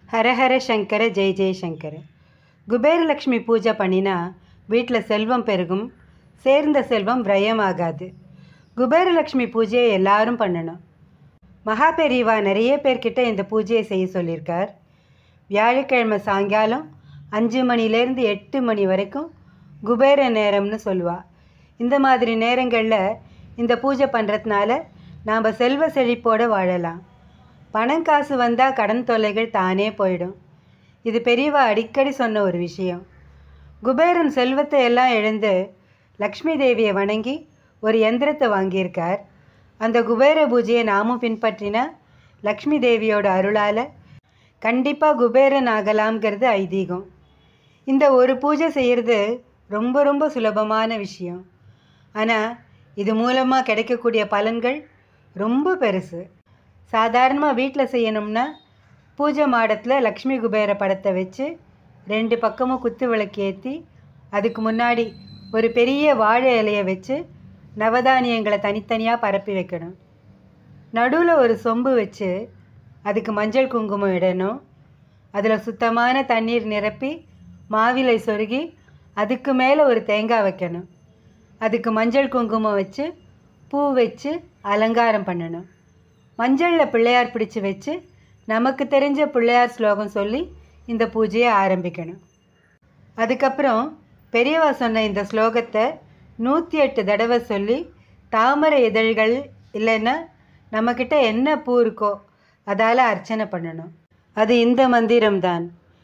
ஹரஹர சங்கர ஜெய் ஜெய் சங்கர குபேரலக்ஷ்மி பூஜை பண்ணினா வீட்டில் செல்வம் பெருகும் சேர்ந்த செல்வம் விரயமாகாது குபேரலக்ஷ்மி பூஜையை எல்லாரும் பண்ணணும் மகா பெரியவா நிறைய பேர்கிட்ட இந்த பூஜையை செய்ய சொல்லியிருக்கார் வியாழக்கிழமை சாயங்காலம் அஞ்சு மணிலேருந்து எட்டு மணி வரைக்கும் குபேர நேரம்னு சொல்லுவா இந்த மாதிரி நேரங்களில் இந்த பூஜை பண்ணுறதுனால நாம் செல்வ செழிப்போடு வாழலாம் பணம் காசு வந்தால் கடன் தொல்லைகள் தானே போயிடும் இது பெரியவா அடிக்கடி சொன்ன ஒரு விஷயம் குபேரன் செல்வத்தை எல்லாம் இழந்து லக்ஷ்மி தேவியை வணங்கி ஒரு எந்திரத்தை வாங்கியிருக்கார் அந்த குபேர பூஜையை நாமும் பின்பற்றினா லக்ஷ்மி தேவியோட அருளால் கண்டிப்பாக குபேரன் ஆகலாம்ங்கிறது ஐதீகம் இந்த ஒரு பூஜை செய்கிறது ரொம்ப ரொம்ப சுலபமான விஷயம் ஆனால் இது மூலமாக கிடைக்கக்கூடிய பலன்கள் ரொம்ப பெருசு சாதாரணமாக வீட்டில் செய்யணும்னா பூஜை மாடத்தில் லக்ஷ்மி குபேர படத்தை வச்சு ரெண்டு பக்கமும் குத்து விளக்கு ஏற்றி அதுக்கு முன்னாடி ஒரு பெரிய வாழை இலையை வச்சு நவதானியங்களை தனித்தனியாக பரப்பி வைக்கணும் நடுவில் ஒரு சொம்பு வச்சு அதுக்கு மஞ்சள் குங்குமம் இடணும் அதில் சுத்தமான தண்ணீர் நிரப்பி மாவிலை சொருகி அதுக்கு மேலே ஒரு தேங்காய் வைக்கணும் அதுக்கு மஞ்சள் குங்குமம் வச்சு பூ வச்சு அலங்காரம் பண்ணணும் மஞ்சளில் பிள்ளையார் பிடிச்சு வச்சு நமக்கு தெரிஞ்ச பிள்ளையார் ஸ்லோகம் சொல்லி இந்த பூஜையை ஆரம்பிக்கணும் அதுக்கப்புறம் பெரியவா சொன்ன இந்த ஸ்லோகத்தை நூற்றி எட்டு தடவை சொல்லி தாமரை இதழ்கள் இல்லைன்னா நம்மக்கிட்ட என்ன பூ இருக்கோ அதால் அர்ச்சனை பண்ணணும் அது இந்த மந்திரம்தான்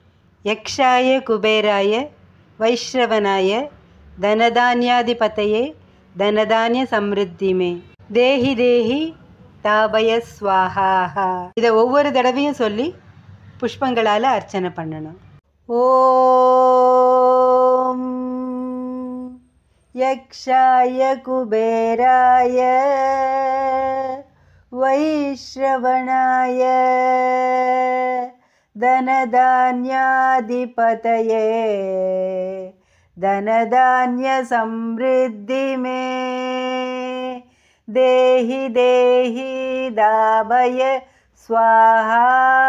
யக்ஷாய குபேராய வைஷ்ரவனாய தனதானியாதிபதையே தனதானிய சம்ருத்திமே தேஹி தேஹி தாபய ஸ்வாஹாஹா இதை ஒவ்வொரு தடவையும் சொல்லி புஷ்பங்களால் அர்ச்சனை பண்ணணும் ஓம் யக்ஷாய குபேராய வைஷ்ரவணாய धनधान्याधिपतये धनधान्यसमृद्धि मे देहि देहि दाभय स्वाहा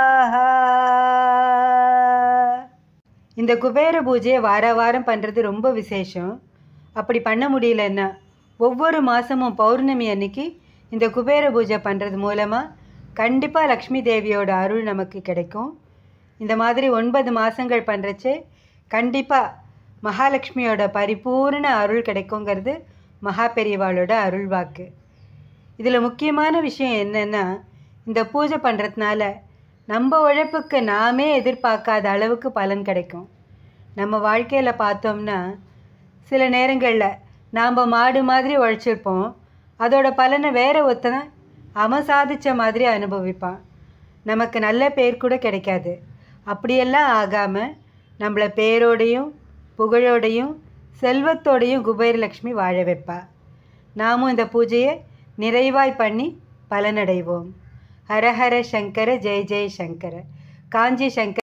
இந்த குபேர பூஜையை வார வாரம் பண்ணுறது ரொம்ப விசேஷம் அப்படி பண்ண முடியலன்னா ஒவ்வொரு மாதமும் பௌர்ணமி அன்னைக்கு இந்த குபேர பூஜை பண்ணுறது மூலமாக கண்டிப்பாக லக்ஷ்மி தேவியோட அருள் நமக்கு கிடைக்கும் இந்த மாதிரி ஒன்பது மாதங்கள் பண்ணுறச்சு கண்டிப்பாக மகாலட்சுமியோட பரிபூர்ண அருள் கிடைக்குங்கிறது மகா பெரியவாளோட அருள் வாக்கு இதில் முக்கியமான விஷயம் என்னென்னா இந்த பூஜை பண்ணுறதுனால நம்ம உழைப்புக்கு நாமே எதிர்பார்க்காத அளவுக்கு பலன் கிடைக்கும் நம்ம வாழ்க்கையில் பார்த்தோம்னா சில நேரங்களில் நாம் மாடு மாதிரி உழைச்சிருப்போம் அதோட பலனை வேற ஒருத்தனை அவன் சாதித்த மாதிரி அனுபவிப்பான் நமக்கு நல்ல பேர் கூட கிடைக்காது அப்படியெல்லாம் ஆகாமல் நம்மளை பேரோடையும் புகழோடையும் செல்வத்தோடையும் குபேரலக்ஷ்மி வாழ வைப்பா நாமும் இந்த பூஜையை நிறைவாய் பண்ணி பலனடைவோம் ஹரஹர சங்கர ஜெய ஜெய சங்கர காஞ்சி சங்கர